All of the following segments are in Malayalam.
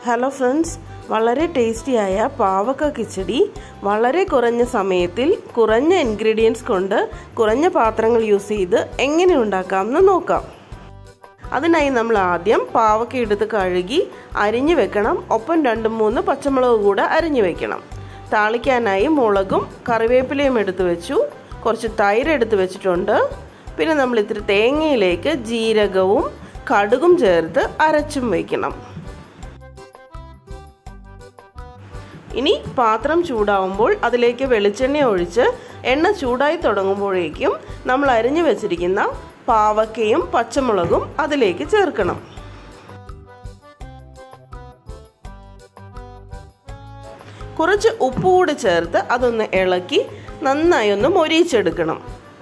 ഹലോ ഫ്രണ്ട്സ് വളരെ ടേസ്റ്റിയായ പാവക്ക കിച്ചടി വളരെ കുറഞ്ഞ സമയത്തിൽ കുറഞ്ഞ ഇൻഗ്രീഡിയൻസ് കൊണ്ട് കുറഞ്ഞ പാത്രങ്ങൾ യൂസ് ചെയ്ത് എങ്ങനെ ഉണ്ടാക്കാമെന്ന് നോക്കാം അതിനായി നമ്മൾ ആദ്യം പാവക്ക എടുത്ത് കഴുകി അരിഞ്ഞു വെക്കണം ഒപ്പം രണ്ട് മൂന്ന് പച്ചമുളക് കൂടെ അരിഞ്ഞു വെക്കണം താളിക്കാനായി മുളകും കറിവേപ്പിലയും എടുത്തു വെച്ചു കുറച്ച് തൈര് എടുത്ത് വെച്ചിട്ടുണ്ട് പിന്നെ നമ്മൾ ഇത്തിരി തേങ്ങയിലേക്ക് ജീരകവും കടുകും ചേർത്ത് അരച്ചും വയ്ക്കണം ഇനി പാത്രം ചൂടാവുമ്പോൾ അതിലേക്ക് വെളിച്ചെണ്ണ ഒഴിച്ച് എണ്ണ ചൂടായി തുടങ്ങുമ്പോഴേക്കും നമ്മൾ അരിഞ്ഞു വെച്ചിരിക്കുന്ന പാവക്കയും പച്ചമുളകും അതിലേക്ക് ചേർക്കണം കുറച്ച് ഉപ്പ് കൂടി ചേർത്ത് അതൊന്ന് ഇളക്കി നന്നായി ഒന്ന് മൊരിയിച്ചെടുക്കണം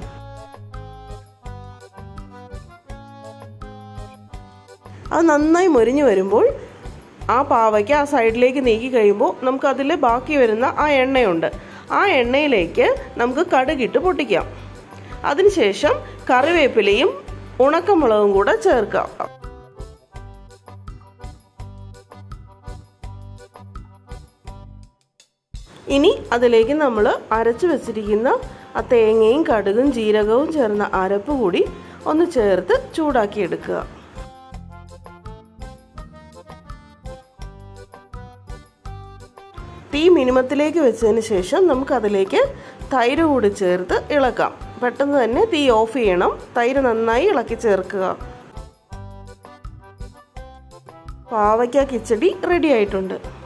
അത് നന്നായി മൊരിഞ്ഞു വരുമ്പോൾ ആ പാവയ്ക്ക് ആ സൈഡിലേക്ക് നീക്കി കഴിയുമ്പോൾ നമുക്ക് അതിൽ ബാക്കി വരുന്ന ആ എണ്ണയുണ്ട് ആ എണ്ണയിലേക്ക് നമുക്ക് കടുകിട്ട് പൊട്ടിക്കാം അതിനുശേഷം കറിവേപ്പിലയും ഉണക്കമുളകും കൂടെ ചേർക്കാം ഇനി അതിലേക്ക് നമ്മൾ അരച്ചു വെച്ചിരിക്കുന്ന ആ തേങ്ങയും കടുകും ജീരകവും ചേർന്ന അരപ്പ് കൂടി ഒന്ന് ചേർത്ത് ചൂടാക്കി എടുക്കുക തീ മിനിമത്തിലേക്ക് വെച്ചതിന് ശേഷം നമുക്ക് അതിലേക്ക് തൈര് കൂടി ചേർത്ത് ഇളക്കാം പെട്ടെന്ന് തന്നെ തീ ഓഫ് ചെയ്യണം തൈര് നന്നായി ഇളക്കി ചേർക്കുക പാവയ്ക്ക കിച്ചടി റെഡി ആയിട്ടുണ്ട്